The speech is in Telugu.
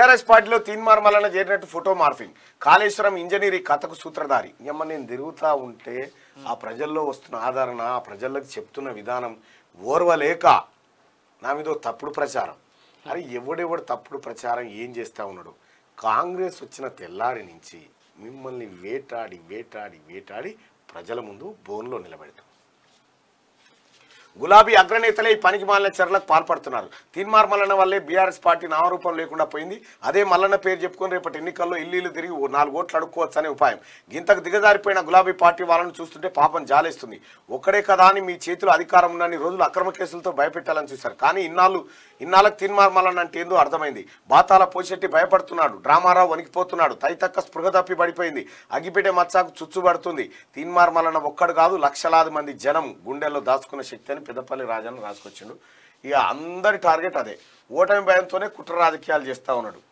బీఆర్ఎస్ పార్టీలో తీన్మార్ మల్లన్న చేరినట్టు ఫోటో మార్ఫింగ్ కాళేశ్వరం ఇంజనీరింగ్ కథకు సూత్రధారి ఏమన్నా నేను తిరుగుతా ఉంటే ఆ ప్రజల్లో వస్తున్న ఆదరణ ఆ ప్రజలకు చెప్తున్న విధానం ఓర్వలేక నా మీద ఓ తప్పుడు ప్రచారం అరే ఎవడెవడు తప్పుడు ప్రచారం ఏం చేస్తా ఉన్నాడు కాంగ్రెస్ వచ్చిన తెల్లారి నుంచి మిమ్మల్ని వేటాడి వేటాడి వేటాడి ప్రజల ముందు బోన్లో నిలబెడతాం గులాబీ అగ్రనేతలే ఈ పనికి మాలిన చర్యలకు పాల్పడుతున్నారు తీన్మార్ మల్లన్న వల్లే బీఆర్ఎస్ పార్టీ నామరూపం లేకుండా పోయింది అదే మల్లన్న పేరు చెప్పుకొని రేపటి ఎన్నికల్లో ఇల్లు తిరిగి ఓ నాలుగు ఓట్లు అడుక్కోవచ్చు అనే ఉపాయం గింతకు దిగజారిపోయిన గులాబీ పార్టీ వాళ్ళని చూస్తుంటే పాపం జాలేస్తుంది ఒక్కడే కదా అని మీ చేతిలో అధికారం ఉన్నన్ని రోజులు అక్రమ కేసులతో భయపెట్టాలని చూశారు కానీ ఇన్నాళ్ళు ఇన్నాళ్ళకు తీన్మార్ మల్లన్న అంటే ఏందో అర్థమైంది బాతాల పోషెట్టి భయపడుతున్నాడు డ్రామారావు వణికిపోతున్నాడు తైతక్క స్పృహ తప్పి పడిపోయింది అగిపెట్టే మచ్చాకు చుచ్చుబడుతుంది తీన్మార్ మల్లన్న ఒక్కడు కాదు లక్షలాది మంది జనం గుండెల్లో దాచుకున్న శక్తి అని పెద్దపల్లి రాజాను రాసుకొచ్చిండు ఇక అందరి టార్గెట్ అదే ఓటమి భయంతోనే కుట్ర రాజకీయాలు చేస్తా ఉన్నాడు